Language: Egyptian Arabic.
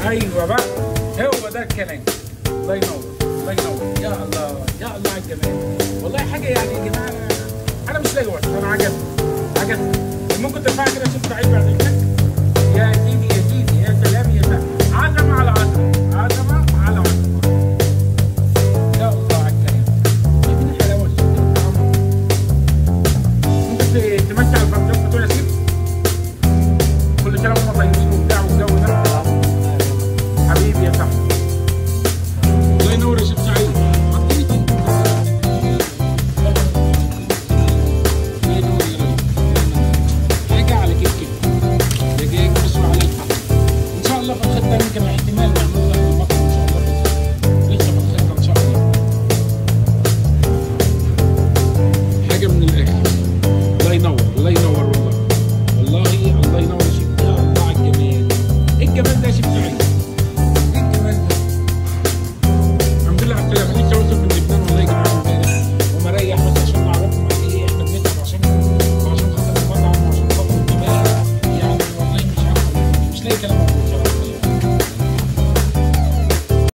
ايوه بقى هو ده الكلام الله ينور الله ينور يا الله يا الله على الجمال والله حاجه يعني يا جماعه انا انا مش لاقي وقت انا عجبني عجبني ممكن ترفعها كده شوف بعيد بعد اذنك يا سيدي يا سيدي يا سلام يا سلام عظمه على عظمه عظمه على عظمه يا الله على الكلام شايفين الحلاوه شايفين الطعم ممكن تمتع الفرجات بتوع ياسين كل سنه وهم طيبين وبتاع والجو ده حبيبي يا صاحبي الله ينور يا شيخ سعيد حطيني كده. الله ينور يا رب. حاجه على كيف كده دجاج بصوا على الفحم ان شاء الله في الخطه يمكن احتمال نعمل لها المطعم ان شاء الله لسه في الخطه ان شاء الله حاجه من الاخر الله ينور الله ينور والله والله الله ينور يا شيخ يا الله على الجمال ايه الجمال ده يا شيخ